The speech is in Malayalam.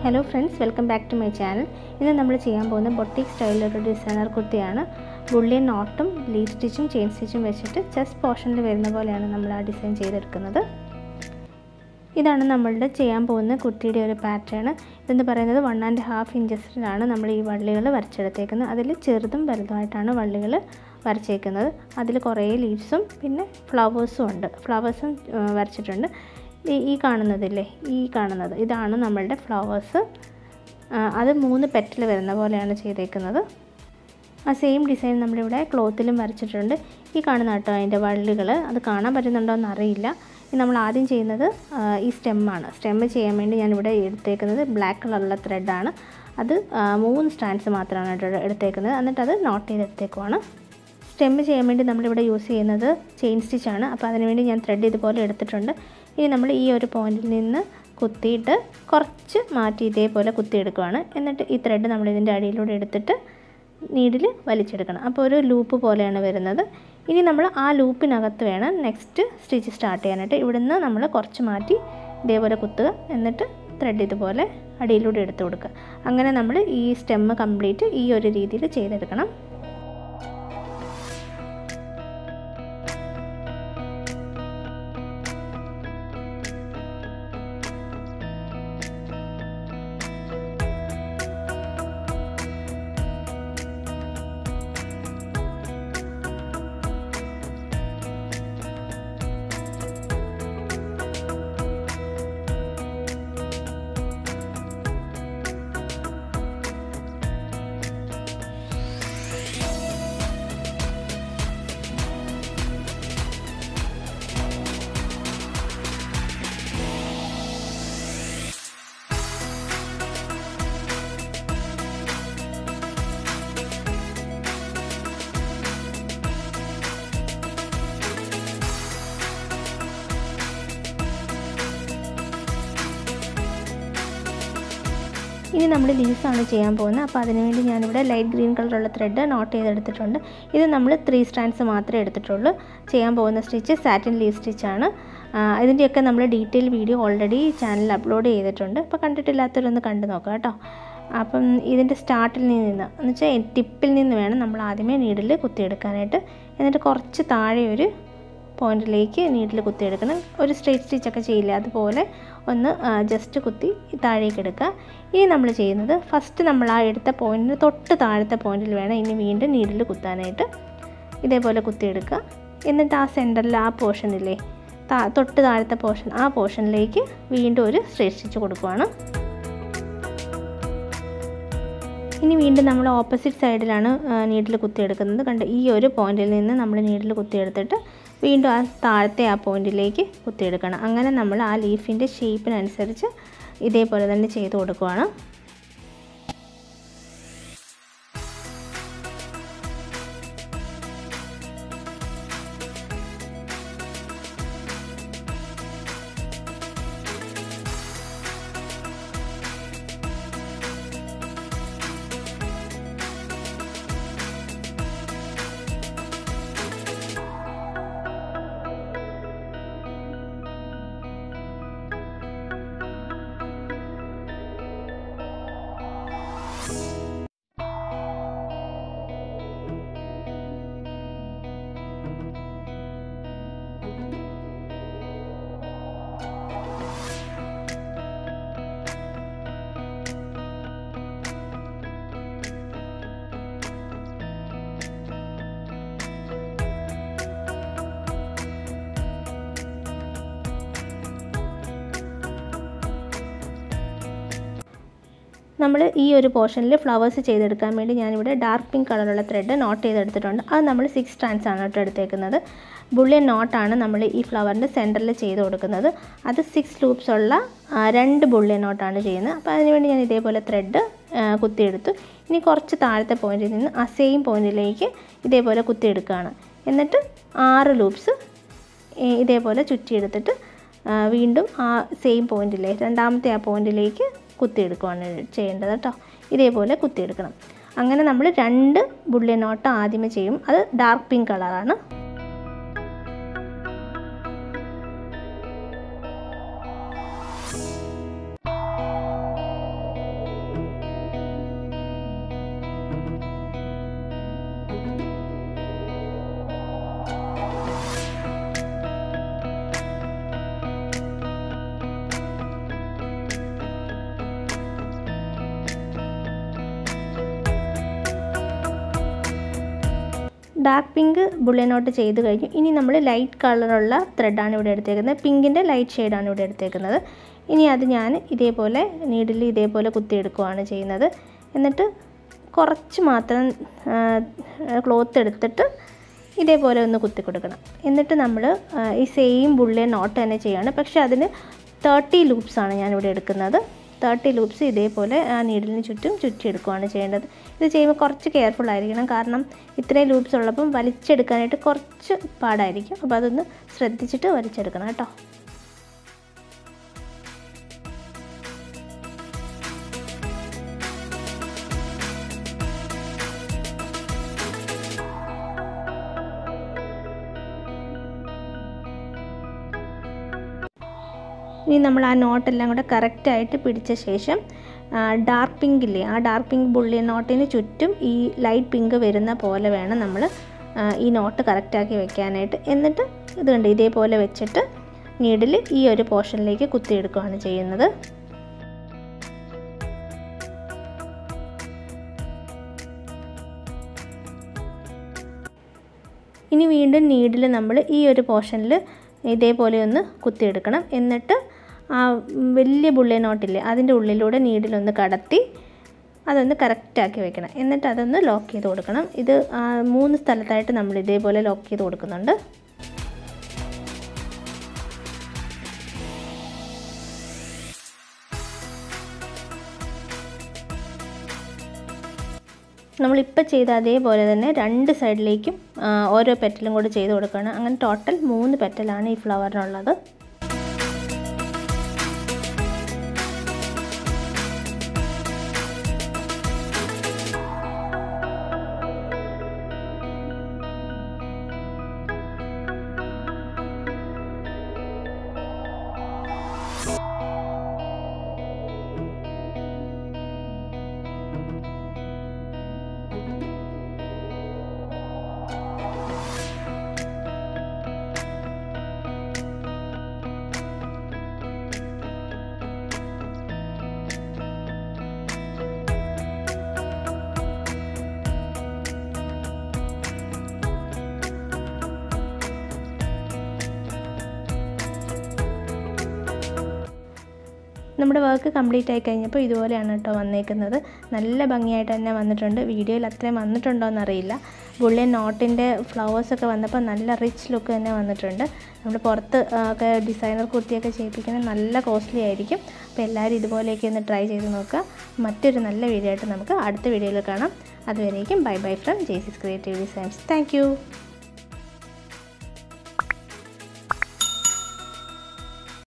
hello friends welcome back to my channel ഇന്ന് നമ്മൾ ചെയ്യാൻ പോകുന്ന ബൊട്ടിക് സ്റ്റൈലിലൊരു ഡിസൈനർ കുർത്തിയാണ് ബുള്ളിയൻ നോട്ടും ലീഡ് സ്റ്റിച്ചും ചെയിൻ സ്റ്റിച്ചും വെച്ചിട്ട് ചെസ്റ്റ് പോർഷനിൽ വരുന്ന പോലെയാണ് നമ്മൾ ആ ഡിസൈൻ ചെയ്തെടുക്കുന്നത് ഇതാണ് നമ്മളുടെ ചെയ്യാൻ പോകുന്ന കുർത്തിയുടെ ഒരു പാറ്റേൺ ഇതെന്ന് പറയുന്നത് വൺ ആൻഡ് ഹാഫ് ഇഞ്ചസിലാണ് നമ്മൾ ഈ വള്ളികൾ വരച്ചെടുത്തേക്കുന്നത് അതിൽ ചെറുതും വലുതുമായിട്ടാണ് വള്ളികൾ വരച്ചേക്കുന്നത് അതിൽ കുറേ ലീവ്സും പിന്നെ ഫ്ലവേഴ്സും ഉണ്ട് ഫ്ലവേഴ്സും വരച്ചിട്ടുണ്ട് ഈ ഈ കാണുന്നതില്ലേ ഈ കാണുന്നത് ഇതാണ് നമ്മളുടെ ഫ്ലവേഴ്സ് അത് മൂന്ന് പെറ്റൽ വരുന്ന പോലെയാണ് ചെയ്തേക്കുന്നത് ആ സെയിം ഡിസൈൻ നമ്മളിവിടെ ക്ലോത്തിലും വരച്ചിട്ടുണ്ട് ഈ കാണുന്ന കേട്ടോ അതിൻ്റെ വള്ളികൾ അത് കാണാൻ പറ്റുന്നുണ്ടോ എന്ന് അറിയില്ല നമ്മൾ ആദ്യം ചെയ്യുന്നത് ഈ സ്റ്റെമ്മാണ് സ്റ്റെമ്മ് ചെയ്യാൻ വേണ്ടി ഞാനിവിടെ എടുത്തേക്കുന്നത് ബ്ലാക്ക് കളറുള്ള ത്രെഡാണ് അത് മൂന്ന് സ്റ്റാൻഡ്സ് മാത്രമാണ് കേട്ടോ എടുത്തേക്കുന്നത് എന്നിട്ട് അത് നോട്ട് ചെയ്തെടുത്തേക്കുവാണ് സ്റ്റെമ്മ് ചെയ്യാൻ വേണ്ടി നമ്മളിവിടെ യൂസ് ചെയ്യുന്നത് ചെയിൻ സ്റ്റിച്ചാണ് അപ്പോൾ അതിനുവേണ്ടി ഞാൻ ത്രെഡ് ഇതുപോലെ എടുത്തിട്ടുണ്ട് ഇനി നമ്മൾ ഈ ഒരു പോയിന്റിൽ നിന്ന് കുത്തിയിട്ട് കുറച്ച് മാറ്റി ഇതേപോലെ കുത്തിയെടുക്കുവാണ് എന്നിട്ട് ഈ ത്രെഡ് നമ്മൾ ഇതിൻ്റെ അടിയിലൂടെ എടുത്തിട്ട് നീഡിൽ വലിച്ചെടുക്കണം അപ്പോൾ ഒരു ലൂപ്പ് പോലെയാണ് വരുന്നത് ഇനി നമ്മൾ ആ ലൂപ്പിനകത്ത് വേണം നെക്സ്റ്റ് സ്റ്റിച്ച് സ്റ്റാർട്ട് ചെയ്യാനായിട്ട് ഇവിടുന്ന് നമ്മൾ കുറച്ച് മാറ്റി ഇതേപോലെ കുത്തുക എന്നിട്ട് ത്രെഡ് ഇതുപോലെ അടിയിലൂടെ എടുത്ത് കൊടുക്കുക അങ്ങനെ നമ്മൾ ഈ സ്റ്റെമ്മ് കംപ്ലീറ്റ് ഈ ഒരു രീതിയിൽ ചെയ്തെടുക്കണം ഇനി നമ്മൾ ലീവ്സാണ് ചെയ്യാൻ പോകുന്നത് അപ്പോൾ അതിനുവേണ്ടി ഞാനിവിടെ ലൈറ്റ് ഗ്രീൻ കളറുള്ള ത്രെഡ് നോട്ട് ചെയ്തെടുത്തിട്ടുണ്ട് ഇത് നമ്മൾ ത്രീ സ്റ്റാൻഡ്സ് മാത്രമേ എടുത്തിട്ടുള്ളൂ ചെയ്യാൻ പോകുന്ന സ്റ്റിച്ച് സാറ്റിൻ ലീവ് സ്റ്റിച്ചാണ് ഇതിൻ്റെയൊക്കെ നമ്മൾ ഡീറ്റെയിൽ വീഡിയോ ഓൾറെഡി ചാനലിൽ അപ്ലോഡ് ചെയ്തിട്ടുണ്ട് അപ്പോൾ കണ്ടിട്ടില്ലാത്തവരൊന്ന് കണ്ടു നോക്കാം കേട്ടോ അപ്പം ഇതിൻ്റെ സ്റ്റാർട്ടിൽ നിന്ന് എന്ന് വെച്ചാൽ ടിപ്പിൽ നിന്ന് വേണം നമ്മൾ ആദ്യമേ നീഡിൽ കുത്തിയെടുക്കാനായിട്ട് എന്നിട്ട് കുറച്ച് താഴെ ഒരു പോയിന്റിലേക്ക് നീഡിൽ കുത്തിയെടുക്കണം ഒരു സ്ട്രേറ്റ് സ്റ്റിച്ചൊക്കെ ചെയ്യില്ല അതുപോലെ ഒന്ന് ജസ്റ്റ് കുത്തി താഴേക്ക് എടുക്കുക ഇനി നമ്മൾ ചെയ്യുന്നത് ഫസ്റ്റ് നമ്മൾ ആ എടുത്ത പോയിന്റിന് തൊട്ട് താഴത്തെ പോയിന്റിൽ വേണം ഇനി വീണ്ടും നീഡിൽ കുത്താനായിട്ട് ഇതേപോലെ കുത്തിയെടുക്കുക എന്നിട്ട് ആ സെൻറ്ററിൽ ആ പോർഷനില്ലേ താ തൊട്ട് താഴത്തെ പോർഷൻ ആ പോർഷനിലേക്ക് വീണ്ടും ഒരു സ്ട്രേറ്റ് സ്റ്റിച്ച് കൊടുക്കുവാണ് ഇനി വീണ്ടും നമ്മൾ ഓപ്പോസിറ്റ് സൈഡിലാണ് നീഡിൽ കുത്തിയെടുക്കുന്നത് കണ്ട് ഈ ഒരു പോയിന്റിൽ നിന്ന് നമ്മൾ നീഡിൽ കുത്തിയെടുത്തിട്ട് വീണ്ടും ആ താഴത്തെ ആ പോയിന്റിലേക്ക് കുത്തിയെടുക്കണം അങ്ങനെ നമ്മൾ ആ ലീഫിൻ്റെ ഷേപ്പിനനുസരിച്ച് ഇതേപോലെ തന്നെ ചെയ്ത് കൊടുക്കുവാണ് നമ്മൾ ഈ ഒരു പോർഷനിൽ ഫ്ലവേഴ്സ് ചെയ്തെടുക്കാൻ വേണ്ടി ഞാനിവിടെ ഡാർക്ക് പിങ്ക് കളറുള്ള ത്രെഡ് നോട്ട് ചെയ്തെടുത്തിട്ടുണ്ട് അത് നമ്മൾ സിക്സ് സ്റ്റാൻഡ്സ് ആണ് കേട്ടോ എടുത്തേക്കുന്നത് ബുള്ളിയൻ നോട്ടാണ് നമ്മൾ ഈ ഫ്ലവറിൻ്റെ സെൻറ്ററിൽ ചെയ്ത് കൊടുക്കുന്നത് അത് സിക്സ് ലൂപ്സ് ഉള്ള രണ്ട് ബുള്ളിയൻ നോട്ടാണ് ചെയ്യുന്നത് അപ്പോൾ അതിനുവേണ്ടി ഞാൻ ഇതേപോലെ ത്രെഡ് കുത്തിയെടുത്തു ഇനി കുറച്ച് താഴത്തെ പോയിന്റിൽ നിന്ന് ആ സെയിം പോയിന്റിലേക്ക് ഇതേപോലെ കുത്തിയെടുക്കുകയാണ് എന്നിട്ട് ആറ് ലൂപ്സ് ഇതേപോലെ ചുറ്റിയെടുത്തിട്ട് വീണ്ടും ആ സെയിം പോയിന്റിലെ രണ്ടാമത്തെ ആ പോയിന്റിലേക്ക് കുത്തിയെടുക്കുകയാണ് ചെയ്യേണ്ടത് കേട്ടോ ഇതേപോലെ കുത്തിയെടുക്കണം അങ്ങനെ നമ്മൾ രണ്ട് ബുള്ളിയൻ നോട്ട് ആദ്യമേ ചെയ്യും അത് ഡാർക്ക് പിങ്ക് കളറാണ് ഡാർക്ക് പിങ്ക് ബുള്ളിയനോട്ട് ചെയ്ത് കഴിഞ്ഞു ഇനി നമ്മൾ ലൈറ്റ് കളറുള്ള ത്രെഡാണ് ഇവിടെ എടുത്തേക്കുന്നത് പിങ്കിൻ്റെ ലൈറ്റ് ഷെയ്ഡാണ് ഇവിടെ എടുത്തേക്കുന്നത് ഇനി അത് ഞാൻ ഇതേപോലെ നീഡിൽ ഇതേപോലെ കുത്തിയെടുക്കുകയാണ് ചെയ്യുന്നത് എന്നിട്ട് കുറച്ച് മാത്രം ക്ലോത്ത് എടുത്തിട്ട് ഇതേപോലെ ഒന്ന് കുത്തി കൊടുക്കണം എന്നിട്ട് നമ്മൾ ഈ സെയിം ബുള്ളിയൻ നോട്ട് തന്നെ ചെയ്യാണ് പക്ഷേ അതിന് തേർട്ടി ലൂപ്സാണ് ഞാനിവിടെ എടുക്കുന്നത് തേർട്ടി ലൂപ്സ് ഇതേപോലെ ആ നീഡിലിന് ചുറ്റും ചുറ്റിയെടുക്കുകയാണ് ചെയ്യേണ്ടത് ഇത് ചെയ്യുമ്പോൾ കുറച്ച് കെയർഫുൾ ആയിരിക്കണം കാരണം ഇത്രയും ലൂപ്സ് ഉള്ളപ്പം വലിച്ചെടുക്കാനായിട്ട് കുറച്ച് പാടായിരിക്കും അപ്പോൾ അതൊന്ന് ശ്രദ്ധിച്ചിട്ട് വലിച്ചെടുക്കണം കേട്ടോ ഇനി നമ്മൾ ആ നോട്ടെല്ലാം കൂടെ കറക്റ്റായിട്ട് പിടിച്ച ശേഷം ഡാർക്ക് പിങ്ക് ഇല്ലേ ആ ഡാർക്ക് പിങ്ക് ബുള്ളി നോട്ടിന് ചുറ്റും ഈ ലൈറ്റ് പിങ്ക് വരുന്ന പോലെ വേണം നമ്മൾ ഈ നോട്ട് കറക്റ്റാക്കി വെക്കാനായിട്ട് എന്നിട്ട് ഇത് കണ്ട് ഇതേപോലെ വെച്ചിട്ട് നീഡിൽ ഈ ഒരു പോർഷനിലേക്ക് കുത്തിയെടുക്കുകയാണ് ചെയ്യുന്നത് ഇനി വീണ്ടും നീഡിൽ നമ്മൾ ഈ ഒരു പോർഷനിൽ ഇതേപോലെ ഒന്ന് കുത്തിയെടുക്കണം എന്നിട്ട് ആ വലിയ ബുള്ളി നോട്ടില്ലേ അതിൻ്റെ ഉള്ളിലൂടെ നീഡിലൊന്ന് കടത്തി അതൊന്ന് കറക്റ്റാക്കി വെക്കണം എന്നിട്ട് അതൊന്ന് ലോക്ക് ചെയ്ത് കൊടുക്കണം ഇത് മൂന്ന് സ്ഥലത്തായിട്ട് നമ്മൾ ഇതേപോലെ ലോക്ക് ചെയ്ത് കൊടുക്കുന്നുണ്ട് നമ്മളിപ്പോൾ ചെയ്ത അതേപോലെ തന്നെ രണ്ട് സൈഡിലേക്കും ഓരോ പെറ്റലും കൂടി ചെയ്ത് കൊടുക്കണം അങ്ങനെ ടോട്ടൽ മൂന്ന് പെറ്റലാണ് ഈ ഫ്ലവറിനുള്ളത് നമ്മുടെ വർക്ക് കംപ്ലീറ്റ് ആയി കഴിഞ്ഞപ്പോൾ ഇതുപോലെയാണ് കേട്ടോ വന്നേക്കുന്നത് നല്ല ഭംഗിയായിട്ട് തന്നെ വന്നിട്ടുണ്ട് വീഡിയോയിൽ അത്രയും വന്നിട്ടുണ്ടോ എന്നറിയില്ല ബുള്ളിയൻ നോട്ടിൻ്റെ ഫ്ലവേഴ്സൊക്കെ വന്നപ്പോൾ നല്ല റിച്ച് ലുക്ക് തന്നെ വന്നിട്ടുണ്ട് നമ്മൾ പുറത്ത് ഒക്കെ ഡിസൈനർ കുർത്തിയൊക്കെ ചെയ്യിപ്പിക്കുന്നത് നല്ല കോസ്റ്റ്ലി ആയിരിക്കും അപ്പോൾ എല്ലാവരും ഇതുപോലെയൊക്കെ ഒന്ന് ട്രൈ ചെയ്ത് നോക്കുക മറ്റൊരു നല്ല വീഡിയോ ആയിട്ട് നമുക്ക് അടുത്ത വീഡിയോയിൽ കാണാം അതുവരേക്കും bye bye from Jaicy's creative designs thank